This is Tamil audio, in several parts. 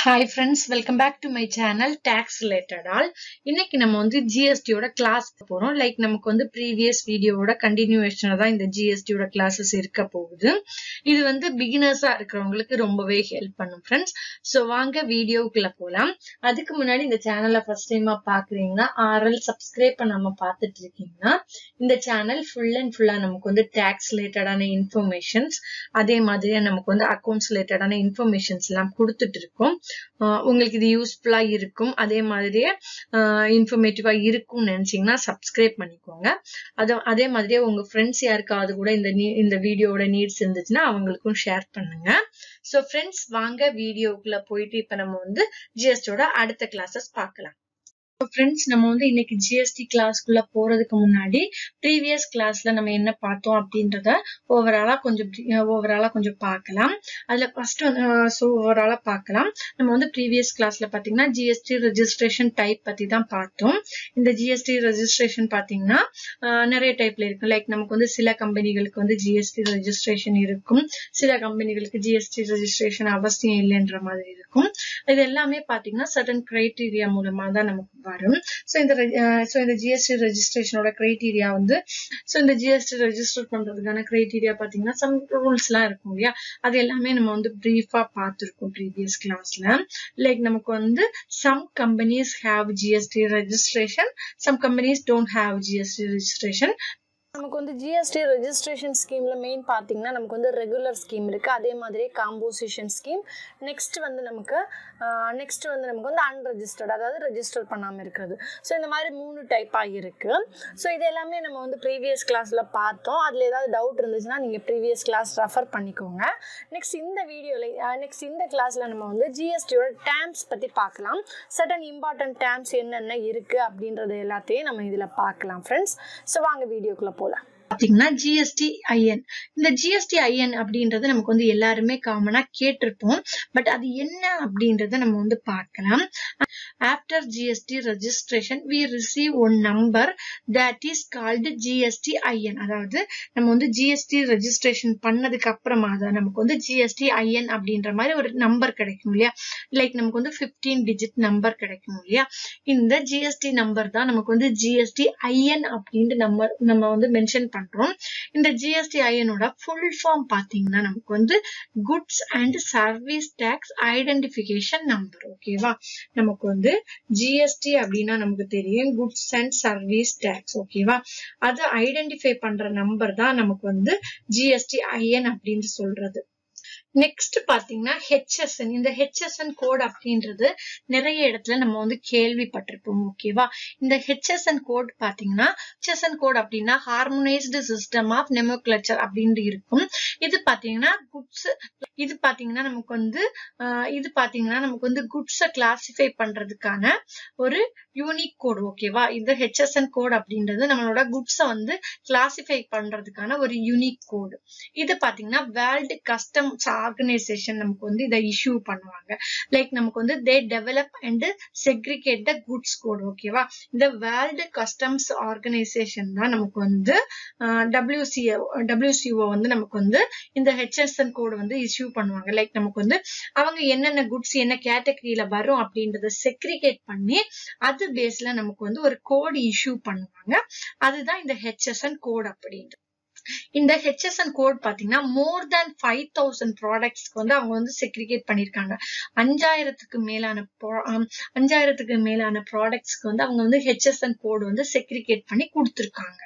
hi friends welcome back to my channel tax related all இன்னைக்கு நம்ம வந்து ஜிஎஸ்டியோட கிளாஸ் போறோம் லைக் நமக்கு வந்து ப்ரீவியஸ் வீடியோவோட கண்டினியூவேஷனாக தான் இந்த ஜிஎஸ்டியோட கிளாஸஸ் இருக்க போகுது இது வந்து பிகினர்ஸா இருக்கிறவங்களுக்கு ரொம்பவே ஹெல்ப் பண்ணும் ஃப்ரெண்ட்ஸ் ஸோ வாங்க வீடியோக்குள்ள போகலாம் அதுக்கு முன்னாடி இந்த சேனலை ஃபர்ஸ்ட் டைமா பாக்குறீங்கன்னா ஆர்எல் சப்ஸ்கிரைப் பண்ணாம பார்த்துட்டு இருக்கீங்கன்னா இந்த சேனல் ஃபுல் அண்ட் ஃபுல்லா நமக்கு வந்து டேக்ஸ் ரிலேட்டடான இன்ஃபர்மேஷன்ஸ் அதே மாதிரியே நமக்கு வந்து அக்கௌண்ட்ஸ் ரிலேட்டடான இன்ஃபர்மேஷன்ஸ் எல்லாம் கொடுத்துட்டு இருக்கோம் ஆஹ் உங்களுக்கு இது யூஸ்ஃபுல்லா இருக்கும் அதே மாதிரியே இன்ஃபர்மேட்டிவா இருக்கும்னு நினைச்சீங்கன்னா சப்ஸ்கிரைப் பண்ணிக்கோங்க அது அதே மாதிரியே உங்க ஃப்ரெண்ட்ஸ் யாருக்காவது கூட இந்த நீ- இந்த வீடியோவோட நீட்ஸ் இருந்துச்சுன்னா அவங்களுக்கும் ஷேர் பண்ணுங்க ஸோ ஃப்ரெண்ட்ஸ் வாங்க வீடியோக்குள்ள போயிட்டு இப்ப நம்ம வந்து ஜிஎஸ்டியோட அடுத்த கிளாஸஸ் பார்க்கலாம் ஃப்ரெண்ட்ஸ் நம்ம வந்து இன்னைக்கு ஜிஎஸ்டி கிளாஸ்க்குள்ள போறதுக்கு முன்னாடி ப்ரீவியஸ் கிளாஸ்ல நம்ம என்ன பார்த்தோம் அப்படின்றத ஓவராலா கொஞ்சம் ஓவராலா கொஞ்சம் பார்க்கலாம் அதுல ஃபர்ஸ்ட் ஸோ ஓவராலா பார்க்கலாம் நம்ம வந்து ப்ரீவியஸ் கிளாஸ்ல பாத்தீங்கன்னா ஜிஎஸ்டி ரெஜிஸ்ட்ரேஷன் டைப் பத்தி தான் பார்த்தோம் இந்த ஜிஎஸ்டி ரெஜிஸ்ட்ரேஷன் பாத்தீங்கன்னா ஆஹ் நிறைய டைப்ல இருக்கு லைக் நமக்கு வந்து சில கம்பெனிகளுக்கு வந்து ஜிஎஸ்டி ரெஜிஸ்ட்ரேஷன் இருக்கும் சில கம்பெனிகளுக்கு ஜிஎஸ்டி ரெஜிஸ்ட்ரேஷன் அவசியம் இல்லைன்ற மாதிரி இருக்கும் இது எல்லாமே பாத்தீங்கன்னா சர்டன் கிரைட்டீரியா மூலமா தான் நமக்கு வரும் ஸோ இந்த ஸோ இந்த ஜிஎஸ்டி ரெஜிஸ்ட்ரேஷனோட கிரைட்டீரியா வந்து ஸோ இந்த ஜிஎஸ்டி ரெஜிஸ்டர் பண்றதுக்கான கிரைட்டீரியா பாத்தீங்கன்னா சம் ரூல்ஸ் எல்லாம் இருக்கும் இல்லையா அது எல்லாமே நம்ம வந்து பிரீஃபா பார்த்திருக்கோம் ப்ரீவியஸ் கிளாஸ்ல லைக் நமக்கு வந்து some companies have GST registration some companies don't have GST registration நமக்கு வந்து ஜிஎஸ்டி ரெஜிஸ்ட்ரேஷன் ஸ்கீமில் மெயின் பார்த்தீங்கன்னா நமக்கு வந்து ரெகுலர் ஸ்கீம் இருக்குது அதே மாதிரியே காம்போசிஷன் ஸ்கீம் நெக்ஸ்ட் வந்து நமக்கு நெக்ஸ்ட் வந்து நமக்கு வந்து அன்ரெஜிஸ்டர்ட் அதாவது ரெஜிஸ்டர் பண்ணாமல் இருக்கிறது ஸோ இந்த மாதிரி மூணு டைப்பாக இருக்குது ஸோ இது எல்லாமே நம்ம வந்து ப்ரீவியஸ் கிளாஸில் பார்த்தோம் அதில் ஏதாவது டவுட் இருந்துச்சுன்னா நீங்கள் ப்ரீவியஸ் கிளாஸ் ரெஃபர் பண்ணிக்கோங்க நெக்ஸ்ட் இந்த வீடியோவில் நெக்ஸ்ட் இந்த கிளாஸில் நம்ம வந்து ஜிஎஸ்டியோட டேம்ஸ் பற்றி பார்க்கலாம் சடன் இம்பார்ட்டன்ட் டேம்ஸ் என்னென்ன இருக்குது அப்படின்றது எல்லாத்தையும் நம்ம இதில் பார்க்கலாம் ஃப்ரெண்ட்ஸ் ஸோ வாங்க வீடியோக்குள்ளே போகலாம் பாத்தீங்கன்னா ஜிஎஸ்டி ஐஎன் இந்த ஜிஎஸ்டி ஐஎன் அப்படின்றது நமக்கு வந்து எல்லாருமே காமனா கேட்டிருப்போம் பட் அது என்ன அப்படின்றத நம்ம வந்து பார்க்கலாம் after GST registration we receive one number that is called GST IN அதாவது நம்ம வந்து ஜிஎஸ்டி ரெஜிஸ்ட்ரேஷன் பண்ணதுக்கு அப்புறமா தான் நமக்கு வந்து ஜிஎஸ்டி ஐஎன் அப்படின்ற மாதிரி ஒரு நம்பர் கிடைக்கும் இல்லையா லைக் நமக்கு வந்து 15 டிஜிட் நம்பர் கிடைக்கும் இல்லையா இந்த ஜிஎஸ்டி நம்பர் தான் நமக்கு வந்து ஜிஎஸ்டி ஐஎன் அப்படின்ட்டு நம்ம நம்ம வந்து மென்ஷன் பண்றோம் இந்த ஜிஎஸ்டி ஐஎனோட ஃபுல் ஃபார்ம் பாத்தீங்கன்னா நமக்கு வந்து goods and service tax identification number ஓகேவா நமக்கு வந்து ஜிஎஸ்டி அப்படின்னா நமக்கு தெரியும் குட்ஸ் அண்ட் சர்வீஸ் டேக்ஸ் ஓகேவா அதை ஐடென்டிஃபை பண்ற நம்பர் தான் நமக்கு வந்து ஜிஎஸ்டி ஐஎன் அப்படின்னு சொல்றது நெக்ஸ்ட் பாத்தீங்கன்னா ஹெச்எஸ்என் இந்த ஹெச்எஸ்என் கோட் அப்படின்றது நிறைய இடத்துல நம்ம வந்து கேள்விப்பட்டிருப்போம் ஓகேவா இந்த ஹெச்எஸ்என் கோட் பாத்தீங்கன்னா ஹெச்எஸ்என் கோட் அப்படின்னா ஹார்மோனைஸ்டு சிஸ்டம் ஆஃப் நெமோக்லச்சர் அப்படின்னு இருக்கும் இது பாத்தீங்கன்னா குட்ஸ் இது பாத்தீங்கன்னா நமக்கு வந்து ஆஹ் இது பாத்தீங்கன்னா நமக்கு வந்து குட்ஸை கிளாசிஃபை பண்றதுக்கான ஒரு யூனிக் கோட் ஓகேவா இந்த ஹெச்எஸ்என் கோட் அப்படின்றது நம்மளோட குட்ஸை வந்து கிளாசிஃபை பண்றதுக்கான ஒரு யூனிக் கோடு இது பாத்தீங்கன்னா வேர்ல்டு கஸ்டம்ஸ் ஆர்கனைசேஷன் நமக்கு வந்து இதை இஷ்யூ பண்ணுவாங்க லைக் நமக்கு வந்து the develop and segregate the goods code ஓகேவா இந்த வேர்ல்டு கஸ்டம்ஸ் ஆர்கனைசேஷன் தான் நமக்கு வந்து டபிள்யூசிஓ டபிள்யூசிஓ வந்து நமக்கு வந்து இந்த ஹெச்எஸ்என் கோடு வந்து இஷ்யூ பண்ணுவாங்க லைக் நமக்கு வந்து அவங்க என்னென்ன குட்ஸ் என்ன கேட்டகரியில வரும் அப்படின்றத செக்ரிகேட் பண்ணி அது பேஸ்ல நமக்கு வந்து ஒரு கோடு இஷ்யூ பண்ணுவாங்க அதுதான் இந்த ஹெச்எஸ்என் கோட் அப்படின்றது இந்த ஹெச்எஸ்என் கோட் பாத்தீங்கன்னா மோர் தேன் ஃபைவ் தௌசண்ட் ப்ராடக்ட்ஸ்க்கு வந்து அவங்க வந்து செக்ரிகேட் பண்ணிருக்காங்க அஞ்சாயிரத்துக்கு மேலான pro- ஆம், அஞ்சாயிரத்துக்கு மேலான ப்ராடக்ட்ஸ்க்கு வந்து அவங்க வந்து ஹெச்எஸ்என் கோடு வந்து செக்ரிகேட் பண்ணி கொடுத்துருக்காங்க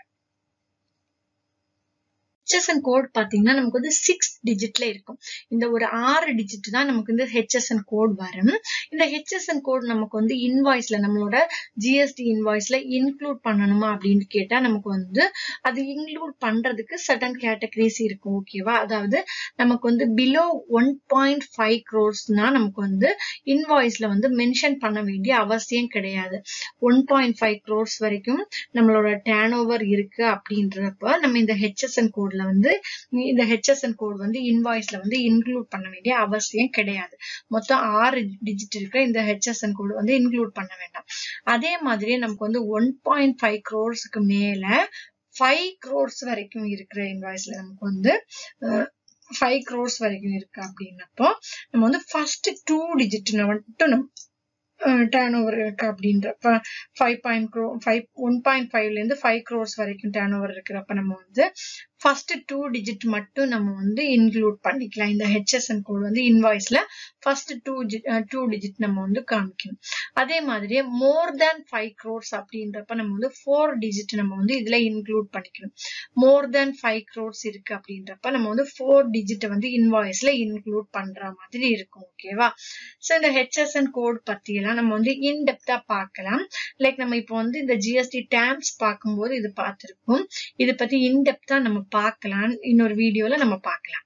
ஹெச்எஸ்என் கோட் பாத்தீங்கன்னா நமக்கு வந்து சிக்ஸ் டிஜிட்ல இருக்கும் இந்த ஒரு ஆறு டிஜிட் தான் நமக்கு வந்து ஹெச்எஸ்என் கோட் வரும் இந்த ஹெச்எஸ்என் கோட் நமக்கு வந்து இன்வாய்ஸ்ல நம்மளோட ஜிஎஸ்டி இன்வாய்ஸ்ல இன்க்ளூட் பண்ணணுமா அப்படின்னு கேட்டா நமக்கு வந்து அது இன்க்ளூட் பண்றதுக்கு சடன் கேட்டகரிஸ் இருக்கும் ஓகேவா அதாவது நமக்கு வந்து பிலோ ஒன் பாயிண்ட் ஃபைவ் க்ரோர்ஸ்னா நமக்கு வந்து இன்வாய்ஸ்ல வந்து மென்ஷன் பண்ண வேண்டிய அவசியம் கிடையாது ஒன் பாயிண்ட் ஃபைவ் க்ரோர்ஸ் வரைக்கும் நம்மளோட டேர்ன் ஓவர் இருக்கு அப்படின்றப்ப நம்ம இந்த ஹெச்எஸ்என் கோட்ல வந்து இந்த ஹெச்எஸ்என் கோட் வந்து இன்வாய்ஸ்ல வந்து இன்க்ளூட் பண்ண வேண்டிய அவசியம் கிடையாது மொத்தம் ஆறு டிஜிட் இருக்கிற இந்த ஹெச்எஸ்என் கோட் வந்து இன்க்ளூட் பண்ண வேண்டாம் அதே மாதிரியே நமக்கு வந்து ஒன் பாயிண்ட் ஃபைவ் க்ரோர்ஸ்க்கு மேல ஃபைவ் க்ரோர்ஸ் வரைக்கும் இருக்கிற இன்வாய்ஸ்ல நமக்கு வந்து ஃபைவ் க்ரோர்ஸ் வரைக்கும் இருக்கு அப்படின்னப்போ நம்ம வந்து ஃபர்ஸ்ட் டூ டிஜிட் மட்டும் நம்ம டேர்ன் ஓவர் இருக்கு அப்படின்றப்ப five point crore five one point ஃபைவ்ல இருந்து ஃபைவ் க்ரோர்ஸ் வரைக்கும் டேர்ன் ஓவர் இருக்கிறப்ப நம்ம வந்து ஃபர்ஸ்ட் டூ டிஜிட் மட்டும் நம்ம வந்து இன்க்ளூட் பண்ணிக்கலாம் இந்த ஹெச்எஸ்என் கோட் வந்து இன்வாய்ஸ்ல ஃபர்ஸ்ட் டூ டூ டிஜிட் நம்ம வந்து காமிக்கணும் அதே மாதிரியே மோர் தேன் ஃபைவ் க்ரோர்ஸ் அப்படின்றப்ப நம்ம வந்து ஃபோர் டிஜிட் நம்ம வந்து இதுல இன்க்ளூட் பண்ணிக்கணும் மோர் தேன் ஃபைவ் க்ரோர்ஸ் இருக்கு அப்படின்றப்ப நம்ம வந்து ஃபோர் டிஜிட்டை வந்து இன்வாய்ஸ்ல இன்க்ளூட் பண்ற மாதிரி இருக்கும் ஓகேவா ஸோ இந்த ஹெச்எஸ்என் கோட் பத்தி எல்லாம் நம்ம வந்து இன்டெப்தா பார்க்கலாம் லைக் நம்ம இப்போ வந்து இந்த ஜிஎஸ்டி டேம்ஸ் பார்க்கும்போது இது பார்த்திருக்கோம் இதை பத்தி இன்டெப்தா நம்ம பார்க்கலாம் இன்னொரு வீடியோல நம்ம பார்க்கலாம்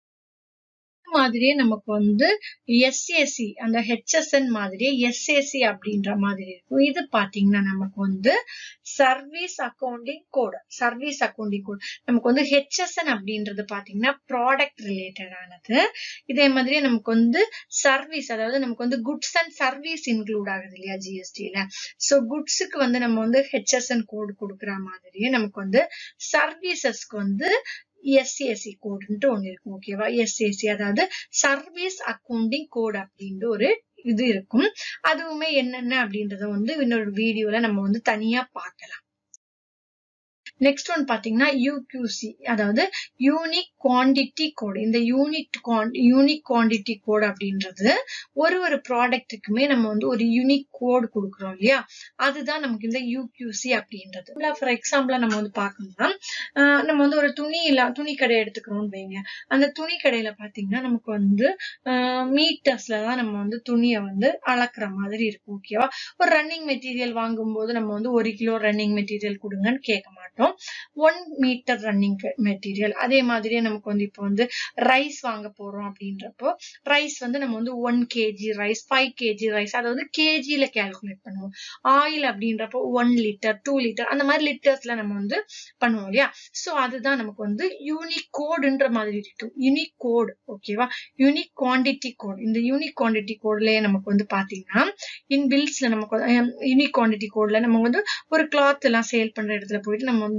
மாதிரியே நமக்கு வந்து எஸ்ஏசி அந்த ஹெச்எஸ்என் மாதிரியே எஸ்ஏசி அப்படின்ற மாதிரி இருக்கும் இது பாத்தீங்கன்னா நமக்கு வந்து service accounting code service accounting code நமக்கு வந்து ஹெச்எஸ்என் அப்படின்றது பாத்தீங்கன்னா ப்ராடக்ட் ரிலேட்டடானது இதே மாதிரியே நமக்கு வந்து சர்வீஸ் அதாவது நமக்கு வந்து குட்ஸ் அண்ட் சர்வீஸ் இன்க்ளூட் ஆகுது இல்லையா ஜிஎஸ்டில சோ குட்ஸுக்கு வந்து நம்ம வந்து ஹெச்எஸ்என் கோடு கொடுக்குற மாதிரியே நமக்கு வந்து சர்வீசஸ்க்கு வந்து எஸ்ஏசி கோடுன்ட்டு ஒண்ணு இருக்கும் ஓகேவா எஸ்ஏசி அதாவது சர்வீஸ் அக்கௌண்டிங் கோட் அப்படின்ட்டு ஒரு இது இருக்கும் அதுவுமே என்னென்ன அப்படின்றத வந்து இன்னொரு வீடியோல நம்ம வந்து தனியா பார்க்கலாம் நெக்ஸ்ட் ஒன் பாத்தீங்கன்னா யூக்யூசி அதாவது யூனிக் குவாண்டிட்டி கோடு இந்த யூனிட் யூனிக் குவாண்டிட்டி கோடு அப்படின்றது ஒரு ஒரு ப்ராடக்ட்டுக்குமே நம்ம வந்து ஒரு யூனிக் கோடு கொடுக்குறோம் இல்லையா அதுதான் நமக்கு இந்த யூக்யூசி அப்படின்றது ஃபார் எக்ஸாம்பிளா நம்ம வந்து பார்க்கணும்னா நம்ம வந்து ஒரு துணி இல்ல துணி கடை எடுத்துக்கிறோம்னு வைங்க அந்த துணி கடையில பாத்தீங்கன்னா நமக்கு வந்து மீட்டர்ஸ்ல தான் நம்ம வந்து துணியை வந்து அளக்குற மாதிரி இருக்கும் ஓகேவா ஒரு ரன்னிங் மெட்டீரியல் வாங்கும் போது நம்ம வந்து ஒரு கிலோ ரன்னிங் மெட்டீரியல் கொடுங்கன்னு கேட்க மாட்டோம் ஒன் மீட்டர் ரன்னிங் மெட்டீரியல் அதே மாதிரியே நமக்கு வந்து இப்போ வந்து ரைஸ் வாங்க போறோம் அப்படின்றப்போ ரைஸ் வந்து நம்ம வந்து one KG rice five KG rice அதை வந்து கேஜில கேல்குலேட் பண்ணுவோம் ஆயில் அப்படின்றப்போ ஒன் லிட்டர் டூ லிட்டர் அந்த மாதிரி லிட்டர்ஸ்ல நம்ம வந்து பண்ணுவோம் இல்லையா சோ அதுதான் நமக்கு வந்து யூனிக் கோடுன்ற மாதிரி இருக்கும் யூனிக் கோடு ஓகேவா யூனிக் குவாண்டிட்டி கோட் இந்த யூனிக் குவாண்டிட்டி கோட்லயே நமக்கு வந்து பாத்தீங்கன்னா இன் பில்ஸ்ல நமக்கு யூனிக் குவாண்டிட்டி கோட்ல நம்ம வந்து ஒரு கிளாத் எல்லாம் சேல் பண்ற இடத்துல போயிட்டு நம்ம வந்து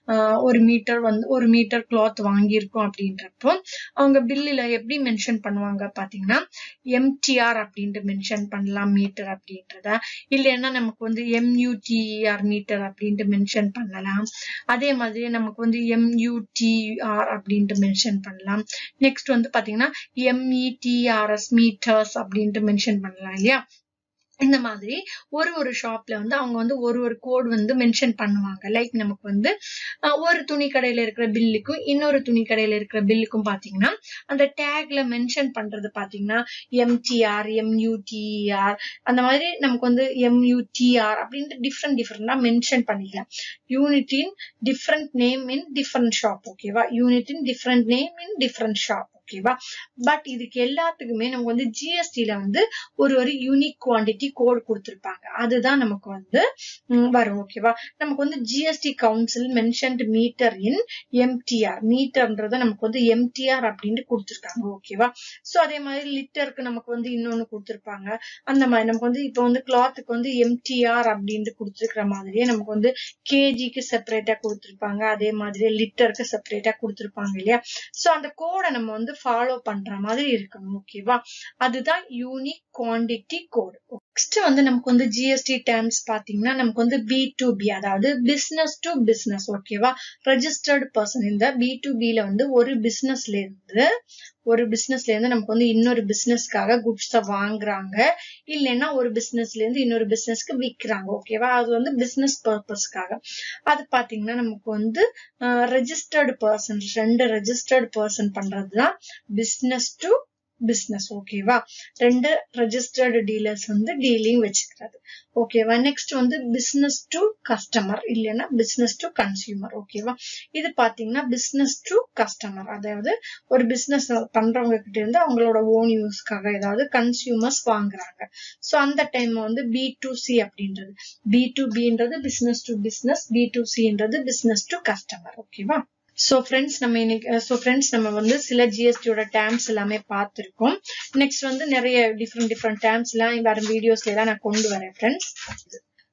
ஒரு மீட்டர் வந்து ஒரு மீட்டர் கிளாத் வாங்கியிருக்கோம் அப்படின்றப்போ அவங்க பில்லுல எப்படி மென்ஷன் பண்ணுவாங்க பாத்தீங்கன்னா எம்டிஆர் அப்படின்ட்டு மென்ஷன் பண்ணலாம் மீட்டர் அப்படின்றத இல்லைன்னா நமக்கு வந்து எம்யூடிஆர் மீட்டர் அப்படின்ட்டு மென்ஷன் பண்ணலாம் அதே மாதிரி நமக்கு வந்து எம்யூடிஆர் அப்படின்ட்டு மென்ஷன் பண்ணலாம் நெக்ஸ்ட் வந்து பாத்தீங்கன்னா எம்இடிஆர்எஸ் மீட்டர்ஸ் அப்படின்ட்டு மென்ஷன் பண்ணலாம் இல்லையா இந்த மாதிரி ஒரு ஒரு ஷாப்ல வந்து அவங்க வந்து ஒரு ஒரு கோட் வந்து மென்ஷன் பண்ணுவாங்க லைக் நமக்கு வந்து ஒரு துணி கடையில இருக்கிற பில்லுக்கும் இன்னொரு துணி கடையில இருக்கிற பில்லுக்கும் பாத்தீங்கன்னா அந்த டேக்ல மென்ஷன் பண்றது பாத்தீங்கன்னா எம்டிஆர் எம்யூடிஆர் அந்த மாதிரி நமக்கு வந்து எம்யூடிஆர் அப்படின்ட்டு டிஃப்ரெண்ட் டிஃப்ரெண்டா மென்ஷன் பண்ணிக்கலாம் unit in different name in different shop ஓகேவா unit in different name in different shop ஓகேவா பட் இதுக்கு எல்லாத்துக்குமே நமக்கு வந்து ஜிஎஸ்டில வந்து ஒரு ஒரு யூனிக் குவாண்டிட்டி கோட் கொடுத்திருப்பாங்க அதுதான் நமக்கு வந்து வரும் ஓகேவா நமக்கு வந்து GST council mentioned meter in MTR மீட்டர்ன்றத நமக்கு வந்து எம்டிஆர் அப்படின்னு கொடுத்திருக்காங்க ஓகேவா சோ அதே மாதிரி லிட்டருக்கு நமக்கு வந்து இன்னொன்னு கொடுத்திருப்பாங்க அந்த மாதிரி நமக்கு வந்து இப்போ வந்து கிளாத்துக்கு வந்து எம்டிஆர் அப்படின்ட்டு கொடுத்துருக்கிற மாதிரியே நமக்கு வந்து கேஜிக்கு செப்பரேட்டா கொடுத்திருப்பாங்க அதே மாதிரி லிட்டருக்கு செப்பரேட்டா கொடுத்திருப்பாங்க இல்லையா சோ அந்த கோடை நம்ம வந்து ஃபாலோ பண்ற மாதிரி இருக்கணும் ஓகேவா அதுதான் யூனிக் குவாண்டிட்டி கோடு நெக்ஸ்ட் வந்து நமக்கு வந்து ஜிஎஸ்டி டேர்ம்ஸ் பாத்தீங்கன்னா நமக்கு வந்து பி டு பி அதாவது பிசினஸ் டு பிசினஸ் ஓகேவா ரெஜிஸ்டர்டு பர்சன் இந்த பி டு பில வந்து ஒரு பிசினஸ்ல இருந்து ஒரு பிசினஸ்ல இருந்து நமக்கு வந்து இன்னொரு பிசினஸ்க்காக குட்ஸ வாங்குறாங்க இல்லைன்னா ஒரு பிசினஸ்ல இருந்து இன்னொரு பிசினஸ்க்கு விற்கிறாங்க ஓகேவா அது வந்து பிசினஸ் பர்பஸ்க்காக அது பாத்தீங்கன்னா நமக்கு வந்து ரெஜிஸ்டர்டு பர்சன் ரெண்டு ரெஜிஸ்டர்டு பர்சன் பண்றதுதான் பிசினஸ் டு பிசினஸ் ஓகேவா ரெண்டு ரெஜிஸ்டர்டு டீலர்ஸ் வந்து டீலிங் வச்சுக்கிறது ஓகேவா நெக்ஸ்ட் வந்து பிசினஸ் டு கஸ்டமர் இல்லைன்னா பிசினஸ் டு கன்சியூமர் ஓகேவா இது பாத்தீங்கன்னா பிசினஸ் டு கஸ்டமர் அதாவது ஒரு பிசினஸ் பண்றவங்க கிட்ட இருந்து அவங்களோட ஓன் யூஸ்க்காக ஏதாவது கன்சியூமர்ஸ் வாங்குறாங்க சோ அந்த டைம் வந்து பி டு சி அப்படின்றது பி டு பின்றது business to business B to சின்றது பிசினஸ் டு கஸ்டமர் ஓகேவா ஸோ ஃப்ரெண்ட்ஸ் நம்ம இன்னைக்கு ஸோ ஃப்ரெண்ட்ஸ் நம்ம வந்து சில ஜிஎஸ்டியோட டேம்ஸ் எல்லாமே பார்த்துருக்கோம் நெக்ஸ்ட் வந்து நிறைய டிஃப்ரெண்ட் டிஃப்ரெண்ட் டேம்ஸ் எல்லாம் வர வீடியோஸ்ல எல்லாம் நான் கொண்டு வரேன் ஃப்ரெண்ட்ஸ்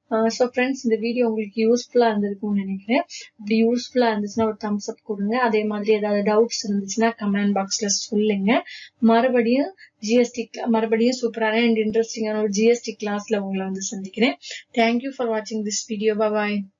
ஸோ ஃப்ரெண்ட்ஸ் இந்த வீடியோ உங்களுக்கு யூஸ்ஃபுல்லா இருந்திருக்கும்னு நினைக்கிறேன் அப்படி யூஸ்ஃபுல்லா இருந்துச்சுன்னா ஒரு தம்ஸ் அப் கொடுங்க அதே மாதிரி ஏதாவது டவுட்ஸ் இருந்துச்சுன்னா கமெண்ட் பாக்ஸ்ல சொல்லுங்க மறுபடியும் ஜிஎஸ்டி மறுபடியும் சூப்பரான அண்ட் இன்ட்ரெஸ்டிங்கான ஒரு ஜிஎஸ்டி கிளாஸ்ல உங்களை வந்து சந்திக்கிறேன் தேங்க்யூ ஃபார் வாட்சிங் திஸ் வீடியோ பாய்